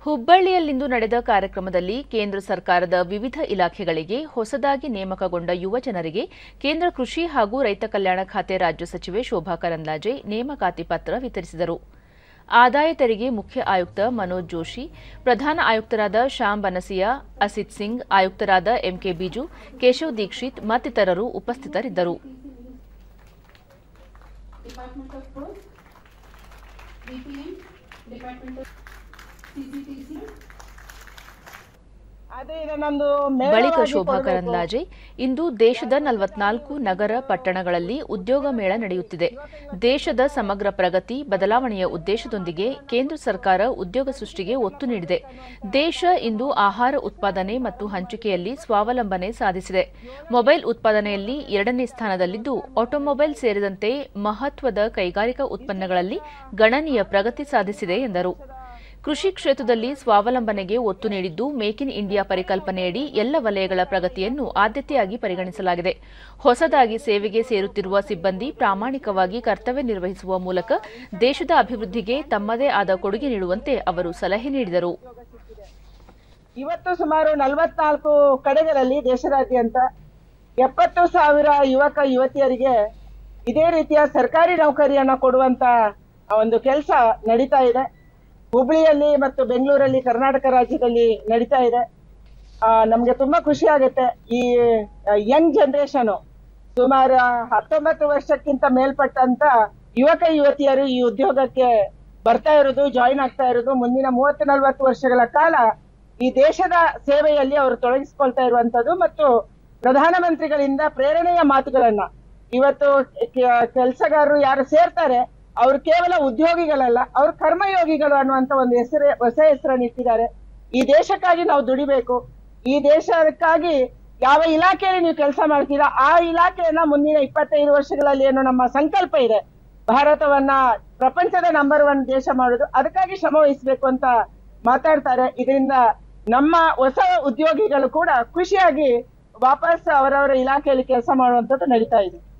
ಹುಬ್ಬಳ್ಳಿಯಲ್ಲಿಂದು ನಡೆದ ಕಾರ್ಯಕ್ರಮದಲ್ಲಿ ಕೇಂದ್ರ ಸರ್ಕಾರದ ವಿವಿಧ ಇಲಾಖೆಗಳಿಗೆ ಹೊಸದಾಗಿ ನೇಮಕಗೊಂಡ ಯುವ ಜನರಿಗೆ ಕೇಂದ್ರ ಕೃಷಿ ಹಾಗೂ ರೈತ ಕಲ್ಯಾಣ ಖಾತೆ ರಾಜ್ಯ ಸಚಿವೆ ಶೋಭಾ ಕರಂದ್ಲಾಜೆ ನೇಮಕಾತಿ ಪತ್ರ ವಿತರಿಸಿದರು ಆದಾಯ ತೆರಿಗೆ ಮುಖ್ಯ ಆಯುಕ್ತ ಮನೋಜ್ ಜೋಶಿ ಪ್ರಧಾನ ಆಯುಕ್ತರಾದ ಶ್ಯಾಮ್ ಬನಸಿಯಾ ಅಸಿತ್ ಸಿಂಗ್ ಆಯುಕ್ತರಾದ ಎಂಕೆ ಬಿಜು ಕೇಶವ್ ದೀಕ್ಷಿತ್ ಮತ್ತಿತರರು ಉಪಸ್ಥಿತರಿದ್ದರು Department of Post, BPM, Department of CCTC, ಅದೇ ಇದು ನಂದು ಬಳಿಕ ಮೇಳವಾಗಿ ಶೋಭಾ ಕೊಡ್ಬೇಕು. ಕರಂದ್ಲಾಜೆ ಇಂದು ದೇಶದ ನಲವತ್ನಾಲ್ಕು ನಗರ ಪಟ್ಟಣಗಳಲ್ಲಿ ಉದ್ಯೋಗ ಮೇಳ ನಡೆಯುತ್ತಿದೆ ದೇಶದ ಸಮಗ್ರ ಪ್ರಗತಿ ಬದಲಾವಣೆಯ ಉದ್ದೇಶದೊಂದಿಗೆ ಕೇಂದ್ರ ಸರ್ಕಾರ ಉದ್ಯೋಗ ಸೃಷ್ಟಿಗೆ ಒತ್ತು ನೀಡಿದೆ ದೇಶ ಇಂದು ಆಹಾರ ಉತ್ಪಾದನೆ ಮತ್ತು ಹಂಚಿಕೆಯಲ್ಲಿ ಸ್ವಾವಲಂಬನೆ ಸಾಧಿಸಿದೆ ಮೊಬೈಲ್ ಉತ್ಪಾದನೆಯಲ್ಲಿ ಎರಡನೇ ಸ್ಥಾನದಲ್ಲಿದ್ದು ಆಟೋಮೊಬೈಲ್ ಸೇರಿದಂತೆ ಮಹತ್ವದ ಕೈಗಾರಿಕಾ ಉತ್ಪನ್ನಗಳಲ್ಲಿ ಗಣನೀಯ ಪ್ರಗತಿ ಸಾಧಿಸಿದೆ ಎಂದರು ಕೃಷಿ ಕ್ಷೇತ್ರದಲ್ಲಿ ಸ್ವಾವಲಂಬನೆಗೆ ಒತ್ತು ನೀಡಿದ್ದು ಮೇಕ್ ಇನ್ ಇಂಡಿಯಾ ಪರಿಕಲ್ಪನೆಯಡಿ ಎಲ್ಲ ವಲಯಗಳ ಪ್ರಗತಿಯನ್ನು ಆದ್ಯತೆಯಾಗಿ ಪರಿಗಣಿಸಲಾಗಿದೆ ಹೊಸದಾಗಿ ಸೇವೆಗೆ ಸೇರುತ್ತಿರುವ ಸಿಬ್ಬಂದಿ ಪ್ರಾಮಾಣಿಕವಾಗಿ ಕರ್ತವ್ಯ ನಿರ್ವಹಿಸುವ ಮೂಲಕ ದೇಶದ ಅಭಿವೃದ್ಧಿಗೆ ತಮ್ಮದೇ ಆದ ಕೊಡುಗೆ ನೀಡುವಂತೆ ಅವರು ಸಲಹೆ ನೀಡಿದರು ಇವತ್ತು ಸುಮಾರು ನಲವತ್ನಾಲ್ಕು ಕಡೆಗಳಲ್ಲಿ ದೇಶದಾದ್ಯಂತ ಎಪ್ಪತ್ತು ಸಾವಿರ ಯುವಕ ಯುವತಿಯರಿಗೆ ಇದೇ ರೀತಿಯ ಸರ್ಕಾರಿ ನೌಕರಿಯನ್ನ ಕೊಡುವಂತ ಒಂದು ಕೆಲಸ ನಡೀತಾ ಇದೆ ಹುಬ್ಳಿಯಲ್ಲಿ ಮತ್ತು ಬೆಂಗಳೂರಲ್ಲಿ ಕರ್ನಾಟಕ ರಾಜ್ಯದಲ್ಲಿ ನಡೀತಾ ಇದೆ ಆ, ನಮ್ಗೆ ತುಂಬಾ ಖುಷಿ ಆಗುತ್ತೆ ಈ ಯಂಗ್ ಜನರೇಷನ್ ಸುಮಾರು ಹತ್ತೊಂಬತ್ತು ವರ್ಷಕ್ಕಿಂತ ಮೇಲ್ಪಟ್ಟಂತ ಯುವಕ ಯುವತಿಯರು ಈ ಉದ್ಯೋಗಕ್ಕೆ ಬರ್ತಾ ಇರೋದು ಜಾಯಿನ್ ಆಗ್ತಾ ಇರೋದು ಮುಂದಿನ ಮೂವತ್ತು ನಲವತ್ತು ವರ್ಷಗಳ ಕಾಲ ಈ ದೇಶದ ಸೇವೆಯಲ್ಲಿ ಅವರು ತೊಡಗಿಸಿಕೊಳ್ತಾ ಇರುವಂತದ್ದು ಮತ್ತು ಪ್ರಧಾನಮಂತ್ರಿಗಳಿಂದ ಪ್ರೇರಣೆಯ ಮಾತುಗಳನ್ನ ಇವತ್ತು ಕೆಲಸಗಾರರು ಯಾರು ಸೇರ್ತಾರೆ ಅವ್ರು ಕೇವಲ ಉದ್ಯೋಗಿಗಳಲ್ಲ ಅವ್ರು ಕರ್ಮಯೋಗಿಗಳು ಅನ್ನುವಂತ ಒಂದು ಹೆಸರು ಹೊಸ ಹೆಸರನ್ನು ಇಟ್ಟಿದ್ದಾರೆ ಈ ದೇಶಕ್ಕಾಗಿ ನಾವು ದುಡಿಬೇಕು ಈ ದೇಶಕ್ಕಾಗಿ ಯಾವ ಇಲಾಖೆಯಲ್ಲಿ ನೀವು ಕೆಲಸ ಮಾಡ್ತೀರಾ ಆ ಇಲಾಖೆಯನ್ನ ಮುಂದಿನ ಇಪ್ಪತ್ತೈದು ವರ್ಷಗಳಲ್ಲಿ ಏನು ನಮ್ಮ ಸಂಕಲ್ಪ ಇದೆ ಭಾರತವನ್ನ ಪ್ರಪಂಚದ ನಂಬರ್ ಒನ್ ದೇಶ ಮಾಡೋದು ಅದಕ್ಕಾಗಿ ಶ್ರಮ ವಹಿಸಬೇಕು ಅಂತ ಮಾತಾಡ್ತಾರೆ ಇದರಿಂದ ನಮ್ಮ ಹೊಸ ಉದ್ಯೋಗಿಗಳು ಕೂಡ ಖುಷಿಯಾಗಿ ವಾಪಸ್ ಅವರವರ ಇಲಾಖೆಯಲ್ಲಿ ಕೆಲಸ ಮಾಡುವಂತದ್ದು ನಡೀತಾ ಇದೆ